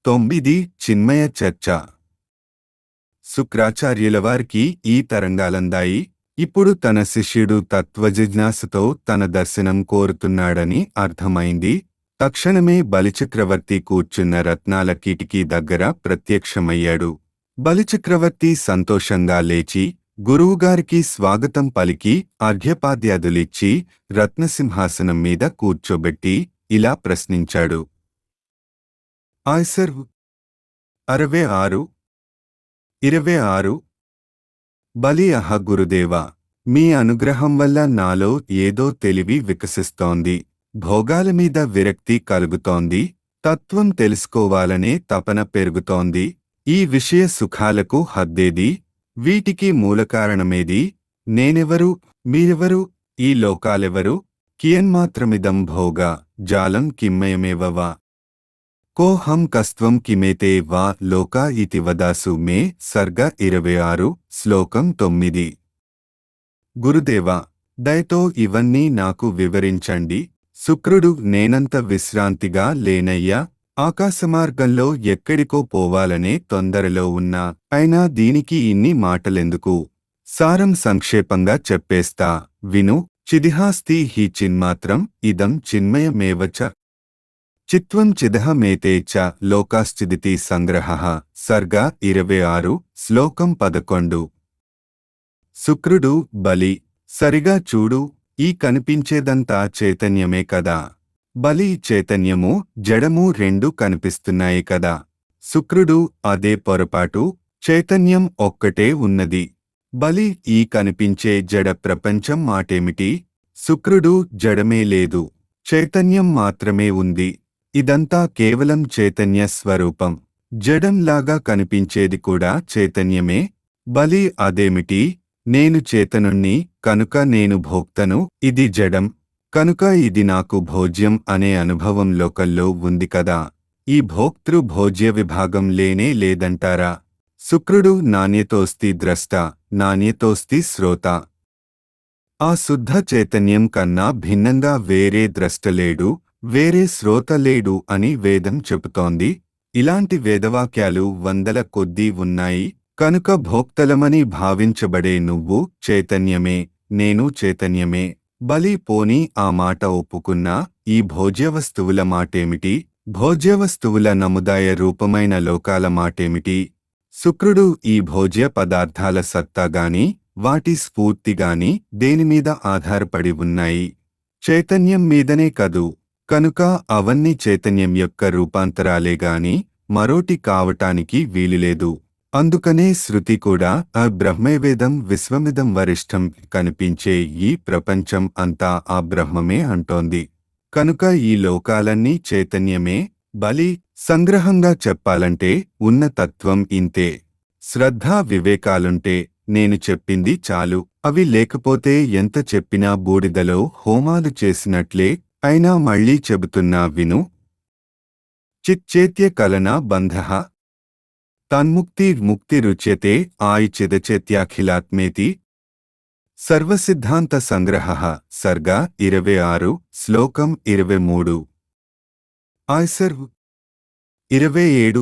తొమ్మిది చిన్మయ చర్చ శుక్రాచార్యుల వారికి ఈ తరంగాలందాయి ఇప్పుడు తన శిష్యుడు తత్వజిజ్ఞాసతో తన దర్శనం కోరుతున్నాడని అర్థమైంది తక్షణమే బలిచక్రవర్తి కూర్చున్న రత్నాల కిటికీ దగ్గర ప్రత్యక్షమయ్యాడు బలిచక్రవర్తి సంతోషంగా లేచి గురువుగారికి స్వాగతం పలికి అర్ఘ్యపాద్యాదులిచ్చి రత్నసింహాసనం మీద కూర్చోబెట్టి ఇలా ప్రశ్నించాడు ఆయ్సర్ అరవై ఆరు ఇరవై ఆరు బలి అహ గురుదేవా మీ అనుగ్రహం వల్ల నాలో ఏదో తెలివి వికసిస్తోంది భోగాల మీద విరక్తి కలుగుతోంది తత్వం తెలుసుకోవాలనే తపన పెరుగుతోంది ఈ విషయ సుఖాలకు హద్దేది వీటికి మూలకారణమేది నేనెవరు మీరెవరు ఈ లోకాలెవరు కియన్మాత్రమిదం భోగా జాలం కిమ్మయమేవ వా కోహం కస్త్వం కిమేతే వా లోకా ఇతి వదాసు మే సర్గ ఇరవై ఆరు శ్లోకం తొమ్మిది గురుదేవా దయతో ఇవన్నీ నాకు వివరించండి శుక్రుడు నేనంత విశ్రాంతిగా లేనయ్యా ఆకాశమార్గంలో ఎక్కడికో పోవాలనే తొందరలో ఉన్నా అయినా దీనికి ఇన్ని మాటలెందుకు సారం సంక్షేపంగా చెప్పేస్తా విను చిదిహాస్తి హి చిన్మాత్రం ఇదం చిన్మయమేవచ చిత్వం చిదహమేతే చ లోకాశ్చిదితి సంగ్రహ సర్గ ఇరవై ఆరు శ్లోకం పదకొండు శుక్రుడు బలి సరిగా చూడు ఈ కనిపించేదంతా చైతన్యమే కదా బలి చైతన్యము జడము రెండు కనిపిస్తున్నాయి కదా శుక్రుడు అదే పొరపాటు చైతన్యం ఒక్కటే ఉన్నది బలి ఈ కనిపించే జడ ప్రపంచం మాటేమిటి శుక్రుడు జడమే లేదు చైతన్యం మాత్రమే ఉంది ఇదంతా కేవలం చైతన్య స్వరూపం జడంలాగా కనిపించేది కూడా చైతన్యమే బలి అదేమిటి నేను చేతనుణ్ణి కనుక నేను భోక్తను ఇది జడం కనుక ఇది నాకు భోజ్యం అనే అనుభవం లోకల్లో ఉంది కదా ఈ భోక్తృ భోజ్య విభాగం లేనే లేదంటారా శుక్రుడు నాణ్యతోస్తి ద్రష్ట నాణ్యతోస్తి శ్రోత ఆ శుద్ధ చైతన్యం కన్నా భిన్నంగా వేరే ద్రష్టలేడు వేరే శ్రోత లేడు అని వేదం చెబుతోంది ఇలాంటి వేదవాక్యాలు వందల కొద్దీ ఉన్నాయి కనుక భోక్తలమని భావించబడే నువ్వు చైతన్యమే నేను చైతన్యమే బలి పోని ఆ మాట ఒప్పుకున్నా ఈ భోజ్యవస్తువుల మాటేమిటి భోజ్యవస్తువుల నముదాయ రూపమైన లోకాల మాటేమిటి శుక్రుడు ఈ భోజ్య పదార్థాల సత్తాగాని వాటి స్ఫూర్తిగాని దేనిమీద ఆధారపడి ఉన్నాయి చైతన్యం మీదనే కదు కనుక అవన్నీ చైతన్యం యొక్క రూపాంతరాలే గాని మరోటి కావటానికి వీలులేదు అందుకనే శృతి కూడా ఆ బ్రహ్మవేదం విశ్వమిదం వరిష్టం కనిపించే ఈ ప్రపంచం అంతా ఆ బ్రహ్మమే అంటోంది కనుక ఈ లోకాలన్నీ చైతన్యమే బలి సంగ్రహంగా చెప్పాలంటే ఉన్న తత్వం ఇంతే శ్రద్ధా వివేకాలుంటే నేను చెప్పింది చాలు అవి లేకపోతే ఎంత చెప్పినా బూడిదలో హోమాలు చేసినట్లే అయినా మళ్ళీ చెబుతున్నా విను చిచ్చేత్య కలన బంధ తన్ముక్తి ముక్తిరుచ్యతే ఆయిచిదచేత్యాఖిలాత్మేతి సర్వసిద్ధాంత సంగ్రహ సర్గ ఇరవై ఆరు శ్లోకం ఇరవై మూడు ఆయ్సర్ ఇరవై ఏడు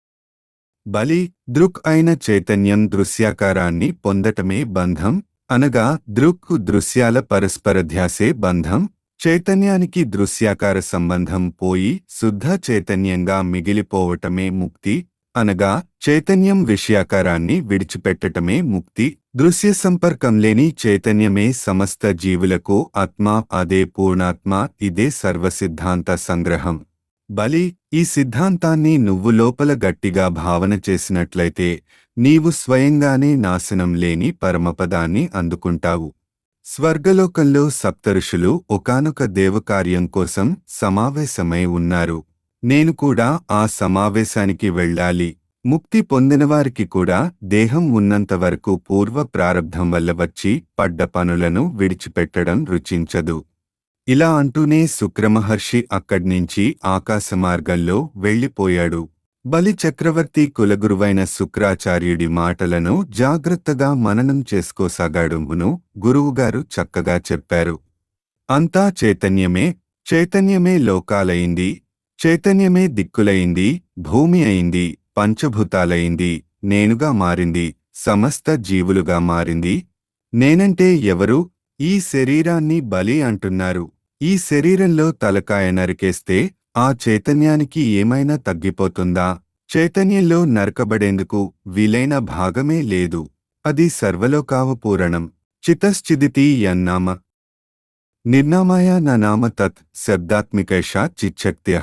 బలి దృక్ అయిన చైతన్యం దృశ్యాకారాన్ని పొందటమే బంధం అనగా దృక్ దృశ్యాల పరస్పర ధ్యాసే బంధం చైతన్యానికి దృశ్యాకార సంబంధం పోయి శుద్ధ చైతన్యంగా మిగిలిపోవటమే ముక్తి అనగా చైతన్యం విషయాకారాన్ని విడిచిపెట్టటమే ముక్తి దృశ్య సంపర్కం లేని చైతన్యమే సమస్త జీవులకు ఆత్మ అదే పూర్ణాత్మ ఇదే సర్వసిద్ధాంత సంగ్రహం బలి ఈ సిద్ధాంతాన్ని నువ్వు లోపల గట్టిగా భావన చేసినట్లయితే నీవు స్వయంగానే నాశనం లేని పరమపదాన్ని అందుకుంటావు స్వర్గలోకంలో సప్తఋషులు ఒకానొక దేవకార్యం కోసం సమావేశమై ఉన్నారు నేను కూడా ఆ సమావేశానికి వెళ్ళాలి ముక్తి పొందినవారికి కూడా దేహం ఉన్నంత వరకు పూర్వ ప్రారబ్ధం వల్ల వచ్చి పడ్డ పనులను విడిచిపెట్టడం రుచించదు ఇలా అంటూనే శుక్రమహర్షి అక్కడ్నించి ఆకాశమార్గంలో వెళ్ళిపోయాడు బలి చక్రవర్తి కులగురువైన శుక్రాచార్యుడి మాటలను జాగ్రత్తగా మననం చేసుకోసాగాడుమును గురువుగారు చక్కగా చెప్పారు అంతా చైతన్యమే చైతన్యమే లోకాలయింది చైతన్యమే దిక్కులయింది భూమి అయింది పంచభూతాలయింది నేనుగా మారింది సమస్త జీవులుగా మారింది నేనంటే ఎవరు ఈ శరీరాన్ని బలి అంటున్నారు ఈ శరీరంలో తలకాయ నరికేస్తే ఆ చైతన్యానికి ఏమైనా తగ్గిపోతుందా చైతన్యంలో నరకబడేందుకు వీలైన భాగమే లేదు అది సర్వలోకావపూరణం చితశ్చిదితి యన్నామ నిర్నామాయ నామ తత్ శబ్దాత్మికైషా చిచ్చక్త్య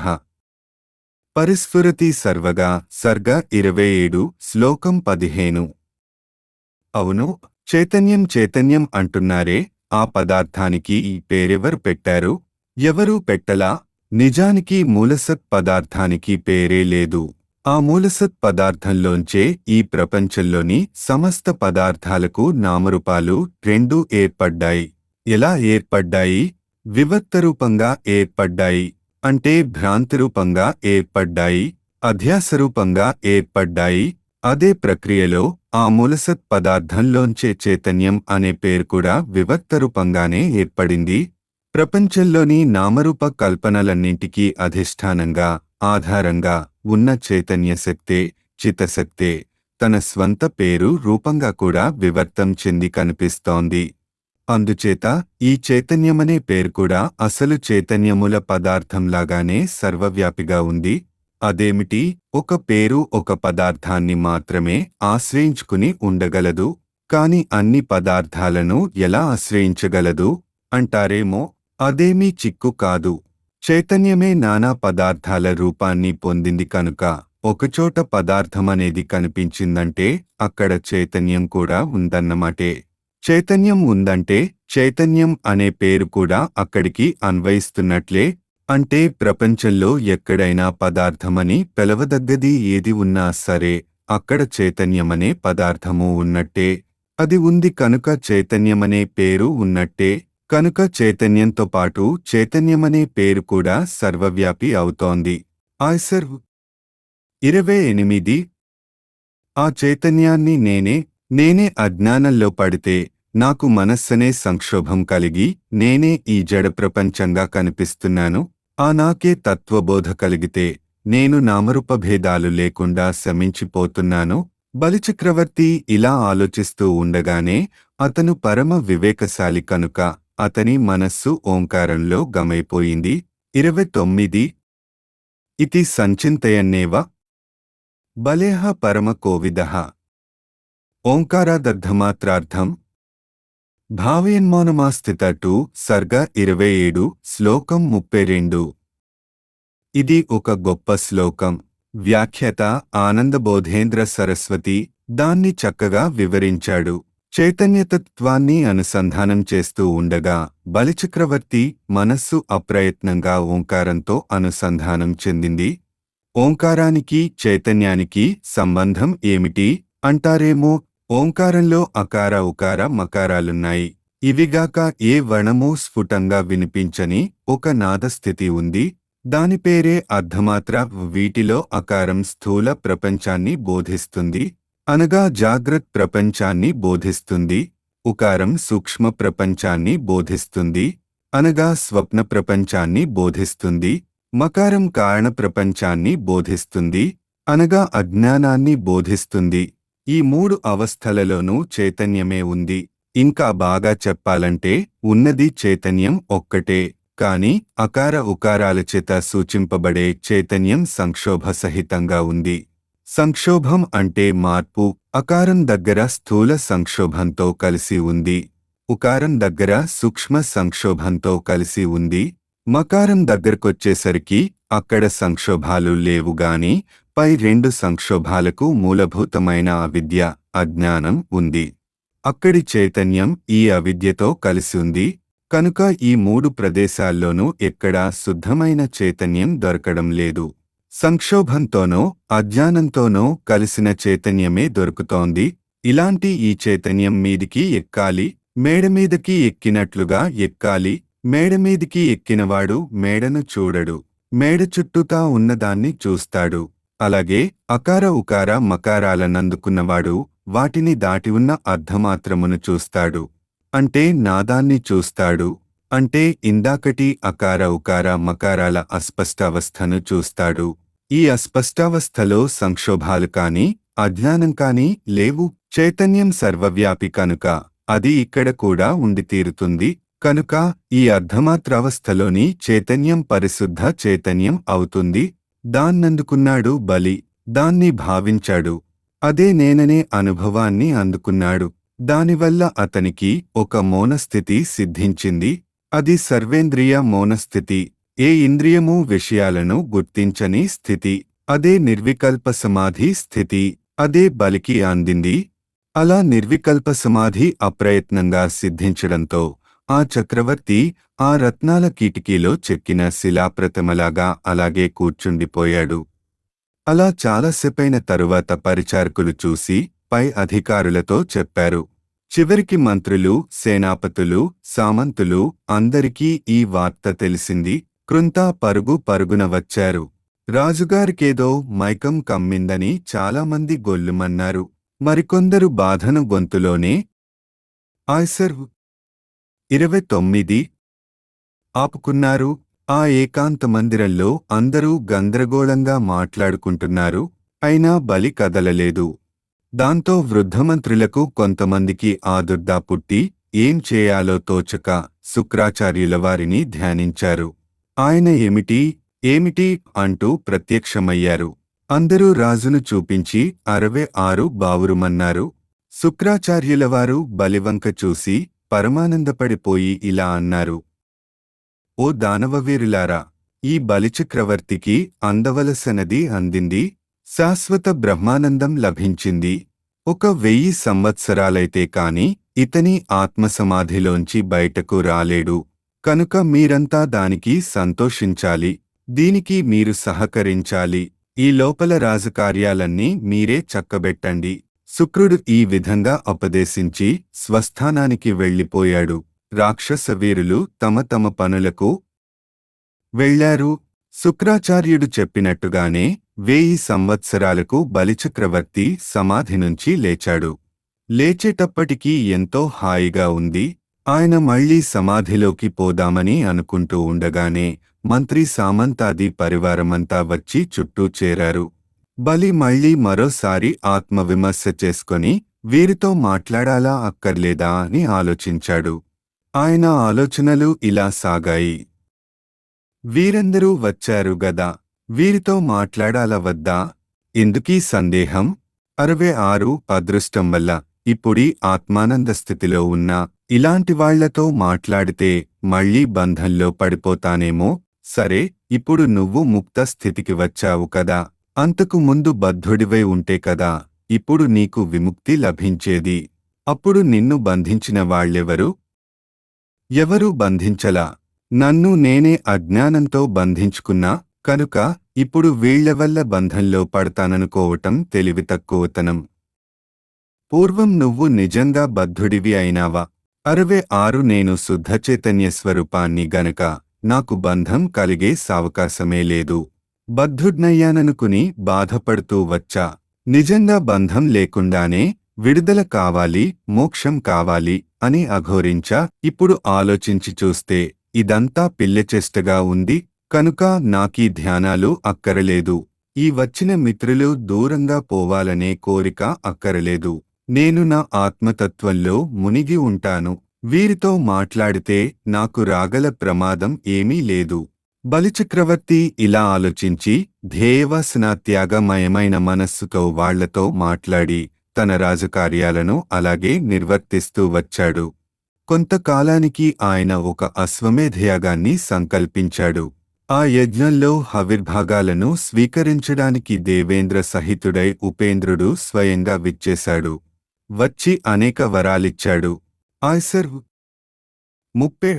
పరిస్ఫురతి సర్వగా సర్గ ఇరవై ఏడు శ్లోకం పదిహేను అవును చైతన్యం చైతన్యం అంటున్నారే ఆ పదార్థానికి ఈ పేరెవరు పెట్టారు ఎవరూ పెట్టలా నిజానికి మూలసత్ పదార్థానికి పేరే లేదు ఆ మూలసత్ పదార్థంలోంచే ఈ ప్రపంచంలోని సమస్త పదార్థాలకు నామరూపాలు రెండూ ఏర్పడ్డాయి ఎలా ఏర్పడ్డాయి వివత్తరూపంగా ఏర్పడ్డాయి అంటే భ్రాంతిరూపంగా ఏర్పడ్డాయి అధ్యాసరూపంగా ఏర్పడ్డాయి అదే ప్రక్రియలో ఆ మూలసత్ పదార్థంలోంచే చైతన్యం అనే పేరు కూడా వివత్తరూపంగానే ఏర్పడింది ప్రపంచంలోని నామరూప కల్పనలన్నింటికీ అధిష్టానంగా ఆధారంగా ఉన్న చైతన్య శక్తే చిత్తశక్తే తన స్వంత పేరు రూపంగా కూడా వివర్తం చెంది కనిపిస్తోంది అందుచేత ఈ చైతన్యమనే పేరు కూడా అసలు చైతన్యముల పదార్థంలాగానే సర్వవ్యాపిగా ఉంది అదేమిటి ఒక పేరు ఒక పదార్థాన్ని మాత్రమే ఆశ్రయించుకుని ఉండగలదు కాని అన్ని పదార్థాలను ఎలా ఆశ్రయించగలదు అంటారేమో అదేమీ చిక్కు కాదు చైతన్యమే నానా పదార్థాల రూపాన్ని పొందింది కనుక ఒకచోట పదార్థమనేది కనిపించిందంటే అక్కడ చైతన్యం కూడా ఉందన్నమాటే చైతన్యం ఉందంటే చైతన్యం అనే పేరు కూడా అక్కడికి అన్వయిస్తున్నట్లే అంటే ప్రపంచంలో ఎక్కడైనా పదార్థమని పిలవదగ్గది ఏది ఉన్నా సరే అక్కడ చైతన్యమనే పదార్థము ఉన్నట్టే అది ఉంది కనుక చైతన్యమనే పేరు ఉన్నట్టే కనుక చైతన్యంతో పాటు చైతన్యమనే పేరు కూడా సర్వవ్యాపి అవుతోంది ఆయ్సర్ ఇరవై ఎనిమిది ఆ చైతన్యాన్ని నేనే నేనే అజ్ఞానంలో పడితే నాకు మనస్సనే సంక్షోభం కలిగి నేనే ఈ జడ ప్రపంచంగా కనిపిస్తున్నాను ఆ నాకే తత్వబోధ కలిగితే నేను నామరూపభేదాలు లేకుండా శమించిపోతున్నాను బలిచక్రవర్తి ఇలా ఆలోచిస్తూ ఉండగానే అతను పరమ వివేకశాలి కనుక అతని మనస్సు ఓంకారంలో గమైపోయింది ఇరవై తొమ్మిది ఇతి సంచింతయన్నేవ బలేహ పరమ కోవిదః ఓంకారాదగ్ధమాత్రార్థం భావయన్మౌనమాస్థిత టు సర్గ ఇరవై ఏడు శ్లోకం ముప్పై రెండు ఇది ఒక గొప్ప శ్లోకం వ్యాఖ్యత ఆనందబోధేంద్ర సరస్వతి దాన్ని చక్కగా వివరించాడు చైతన్యతత్వాన్ని అనుసంధానం చేస్తూ ఉండగా బలిచక్రవర్తి మనస్సు అప్రయత్నంగా ఓంకారంతో అనుసంధానం చెందింది ఓంకారానికి చైతన్యానికి సంబంధం ఏమిటి అంటారేమో ఓంకారంలో అకార ఉకార మకారాలున్నాయి ఇవిగాక ఏ వర్ణమూ స్ఫుటంగా వినిపించని ఒక నాదస్థితి ఉంది దాని పేరే అర్ధమాత్ర వీటిలో అకారం స్థూల ప్రపంచాన్ని బోధిస్తుంది అనగా జాగ్రత్ ప్రపంచాన్ని బోధిస్తుంది ఉకారం సూక్ష్మ ప్రపంచాన్ని బోధిస్తుంది అనగా స్వప్న ప్రపంచాన్ని బోధిస్తుంది మకారం కారణ ప్రపంచాన్ని బోధిస్తుంది అనగా అజ్ఞానాన్ని బోధిస్తుంది ఈ మూడు అవస్థలలోనూ చైతన్యమే ఉంది ఇంకా బాగా చెప్పాలంటే ఉన్నది చైతన్యం ఒక్కటే కాని అకార ఉకారాల చేత సూచింపబడే చైతన్యం సంక్షోభ సహితంగా ఉంది సంక్షోభం అంటే మార్పు అకారం దగ్గర స్థూల సంక్షోభంతో కలిసి ఉంది ఉకారం దగ్గర సూక్ష్మ సంక్షోభంతో కలిసి ఉంది మకారం దగ్గరకొచ్చేసరికి అక్కడ సంక్షోభాలు లేవుగాని పై రెండు సంక్షోభాలకు మూలభూతమైన అవిద్య అజ్ఞానం ఉంది అక్కడి చైతన్యం ఈ అవిద్యతో కలిసి ఉంది కనుక ఈ మూడు ప్రదేశాల్లోనూ ఎక్కడా శుద్ధమైన చైతన్యం దొరకడం లేదు సంక్షోభంతోనో అజ్ఞానంతోనో కలిసిన చైతన్యమే దొరుకుతోంది ఇలాంటి ఈ చైతన్యం మీదికి ఎక్కాలి మేడమీదకి ఎక్కినట్లుగా ఎక్కాలి మేడమీదికి ఎక్కినవాడు మేడను చూడడు మేడ చుట్టూతా ఉన్నదాన్ని చూస్తాడు అలాగే అకార ఉకార మకారాలనందుకున్నవాడు వాటిని దాటి ఉన్న అర్ధమాత్రమును చూస్తాడు అంటే నాదాన్ని చూస్తాడు అంటే ఇందాకటి అకార ఉకార మకారాల అస్పష్టావస్థను చూస్తాడు ఈ అస్పష్టావస్థలో సంక్షోభాలు కాని అజ్ఞానం కాని లేవు చైతన్యం సర్వవ్యాపి కనుక అది ఇక్కడ కూడా ఉండి తీరుతుంది కనుక ఈ అర్ధమాత్రావస్థలోని చైతన్యం పరిశుద్ధ చైతన్యం అవుతుంది దాన్నందుకున్నాడు బలి దాన్ని భావించాడు అదే నేననే అనుభవాన్ని అందుకున్నాడు దానివల్ల అతనికి ఒక మౌనస్థితి సిద్ధించింది అది సర్వేంద్రియ మౌనస్థితి ఏ ఇంద్రియము విషయాలను గుర్తించని స్థితి అదే నిర్వికల్ప సమాధి స్థితి అదే బలికి అందింది అలా నిర్వికల్ప సమాధి అప్రయత్నంగా సిద్ధించడంతో ఆ చక్రవర్తి ఆ రత్నాల కీటికీలో చెక్కిన శిలాప్రతిమలాగా అలాగే కూర్చుండిపోయాడు అలా చాలాసేపైన తరువాత పరిచారకులు చూసి పై అధికారులతో చెప్పారు చివరికి మంత్రులు సేనాపతులు సామంతులు అందరికీ ఈ వార్త తెలిసింది కృంతా పరుగు పరుగున వచ్చారు రాజుగారికేదో మైకం కమ్మిందని చాలామంది గొల్లుమన్నారు మరికొందరు బాధను గొంతులోనే ఆయ్సర్ ఇరవై తొమ్మిది ఆపుకున్నారు ఆ ఏకాంత మందిరంలో అందరూ గందరగోళంగా మాట్లాడుకుంటున్నారు అయినా బలి కదలలేదు దాంతో వృద్ధమంత్రులకు కొంతమందికి ఆదుర్దా పుట్టి ఏం చేయాలో తోచక శుక్రాచార్యుల వారిని ధ్యానించారు ఆయన ఏమిటి ఏమిటి అంటూ ప్రత్యక్షమయ్యారు అందరూ రాజును చూపించి అరవై ఆరు బావురుమన్నారు శుక్రాచార్యులవారు బలివంక చూసి పరమానందపడిపోయి ఇలా అన్నారు ఓ దానవవీరులారా ఈ బలిచక్రవర్తికి అందవలసనది అందింది శాశ్వత బ్రహ్మానందం లభించింది ఒక వెయ్యి సంవత్సరాలైతే కాని ఇతని ఆత్మసమాధిలోంచి బయటకు రాలేడు కనుక మీరంతా దానికి సంతోషించాలి దీనికి మీరు సహకరించాలి ఈ లోపల రాజకార్యాలన్నీ మీరే చక్కబెట్టండి శుక్రుడు ఈ విధంగా ఉపదేశించి స్వస్థానానికి వెళ్ళిపోయాడు రాక్షస వీరులు తమ తమ పనులకు వెళ్లారు శుక్రాచార్యుడు చెప్పినట్టుగానే వేయి సంవత్సరాలకు బలిచక్రవర్తి సమాధి నుంచి లేచాడు లేచేటప్పటికీ ఎంతో హాయిగా ఉంది ఆయన మళ్లీ సమాధిలోకి పోదామని అనుకుంటూ ఉండగానే మంత్రి సామంతాది పరివారమంతా వచ్చి చుట్టూ చేరారు బలి మళ్లీ మరోసారి ఆత్మవిమర్శ చేసుకొని వీరితో మాట్లాడాలా అక్కర్లేదా అని ఆలోచించాడు ఆయన ఆలోచనలు ఇలా సాగాయి వీరందరూ వచ్చారు గదా వీరితో మాట్లాడాలా వద్దా ఎందుకీ సందేహం అరవై ఆరు అదృష్టం వల్ల ఇప్పుడీ ఆత్మానంద స్థితిలో ఉన్న ఇలాంటి వాళ్లతో మాట్లాడితే మళ్లీ బంధంలో పడిపోతానేమో సరే ఇప్పుడు నువ్వు ముక్త స్థితికి వచ్చావు కదా అంతకు ముందు బద్ధుడివై ఉంటే కదా ఇప్పుడు నీకు విముక్తి లభించేది అప్పుడు నిన్ను బంధించిన వాళ్ళెవరు ఎవరూ బంధించలా నన్ను నేనే అజ్ఞానంతో బంధించుకున్నా కనుక ఇప్పుడు వీళ్ల వల్ల బంధంలో పడతాననుకోవటం తెలివి తక్కువతనం పూర్వం నువ్వు నిజంగా బద్ధుడివి అయినావా అరవై ఆరు నేను శుద్ధ చైతన్య స్వరూపాన్ని గనక నాకు బంధం కలిగే సావకాశమే లేదు బద్ధుడ్నయ్యాననుకుని బాధపడుతూ వచ్చా నిజంగా బంధం లేకుండానే విడుదల కావాలి మోక్షం కావాలి అని అఘోరించా ఇప్పుడు ఆలోచించి చూస్తే ఇదంతా పిల్లచెష్టగా ఉంది కనుక నాకీ ధ్యానాలు అక్కరలేదు ఈ వచ్చిన మిత్రులు దూరంగా పోవాలనే కోరిక అక్కరలేదు నేను నా ఆత్మతత్వంలో మునిగి ఉంటాను వీరితో మాట్లాడితే నాకు రాగల ప్రమాదం ఏమీ లేదు బలిచక్రవర్తి ఇలా ఆలోచించి ధ్యేయవాసన త్యాగమయమైన మనస్సుతో వాళ్లతో మాట్లాడి తన రాజకార్యాలను అలాగే నిర్వర్తిస్తూ వచ్చాడు కొంతకాలానికి ఆయన ఒక అశ్వమేధయాగాన్ని సంకల్పించాడు ఆ యజ్ఞంలో హవిర్భాగాలను స్వీకరించడానికి దేవేంద్ర సహితుడై ఉపేంద్రుడు స్వయంగా విచ్చేశాడు వచ్చి అనేక వరాలిచ్చాడు ఆయ్సర్ ముప్పే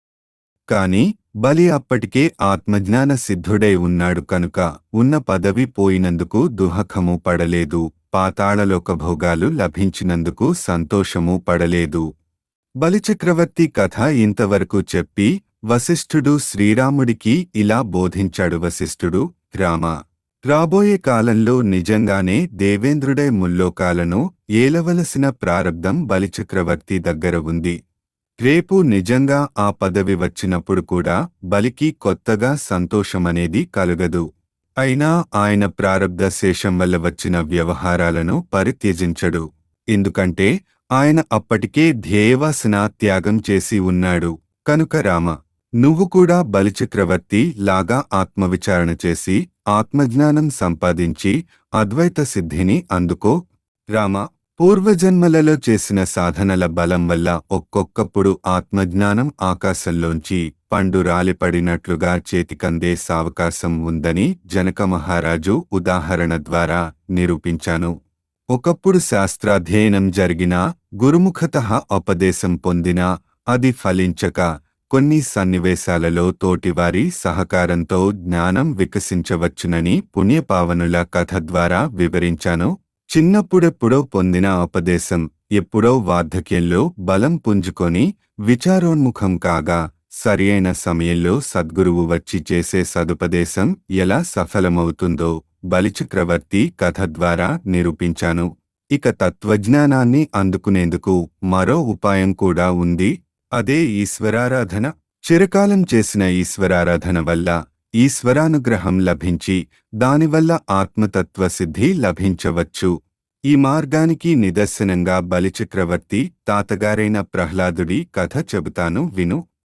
కాని బలి అప్పటికే ఆత్మజ్ఞాన సిద్ధుడై ఉన్నాడు కనుక ఉన్న పదవి పోయినందుకు దుహఖము పడలేదు పాతాళలోక భోగాలు లభించినందుకు సంతోషము పడలేదు బలిచక్రవర్తి కథ ఇంతవరకు చెప్పి వశిష్ఠుడు శ్రీరాముడికి ఇలా బోధించాడు వశిష్ఠుడు రామ రాబోయే కాలంలో నిజంగానే దేవేంద్రుడై ముల్లోకాలను ఏలవలసిన ప్రారబ్ధం బలిచక్రవర్తి దగ్గర ఉంది రేపు నిజంగా ఆ పదవి వచ్చినప్పుడు కూడా బలికి కొత్తగా సంతోషమనేది కలుగదు అయినా ఆయన ప్రారబ్ధ శేషం వల్ల వచ్చిన వ్యవహారాలను పరిత్యజించడు ఎందుకంటే ఆయన అప్పటికే ధ్యేయవాసన త్యాగం చేసి ఉన్నాడు కనుక రామ నువ్వు కూడా బలిచక్రవర్తి లాగా ఆత్మవిచారణ చేసి ఆత్మజ్ఞానం సంపాదించి అద్వైత సిద్ధిని అందుకో రామ పూర్వజన్మలలో చేసిన సాధనల బలం వల్ల ఒక్కొక్కప్పుడు ఆత్మజ్ఞానం ఆకాశంలోంచి పండు రాలిపడినట్లుగా చేతికందే సావకాశం ఉందని జనక మహారాజు ఉదాహరణ ద్వారా నిరూపించాను ఒకప్పుడు శాస్త్రాధ్యయనం జరిగినా గురుముఖత ఉపదేశం పొందినా అది ఫలించక కొన్ని సన్నివేశాలలో తోటివారి సహకారంతో జ్ఞానం వికసించవచ్చునని పుణ్యపావనుల కథ ద్వారా వివరించాను చిన్నప్పుడెప్పుడో పొందిన ఉపదేశం ఎప్పుడో వార్ధక్యంలో బలం పుంజుకొని విచారోన్ముఖం కాగా సరియైన సమయంలో సద్గురువు వచ్చి చేసే సదుపదేశం ఎలా సఫలమవుతుందో బలిచక్రవర్తి కథ ద్వారా నిరూపించాను ఇక తత్వజ్ఞానాన్ని అందుకునేందుకు మరో ఉపాయం కూడా ఉంది అదే ఈశ్వరారాధన చిరకాలం చేసిన ఈశ్వరారాధన వల్ల ఈశ్వరానుగ్రహం లభించి దానివల్ల ఆత్మతత్వ సిద్ధి లభించవచ్చు ఈ మార్గానికి నిదర్శనంగా బలిచక్రవర్తి తాతగారైన ప్రహ్లాదుడి కథ చెబుతాను విను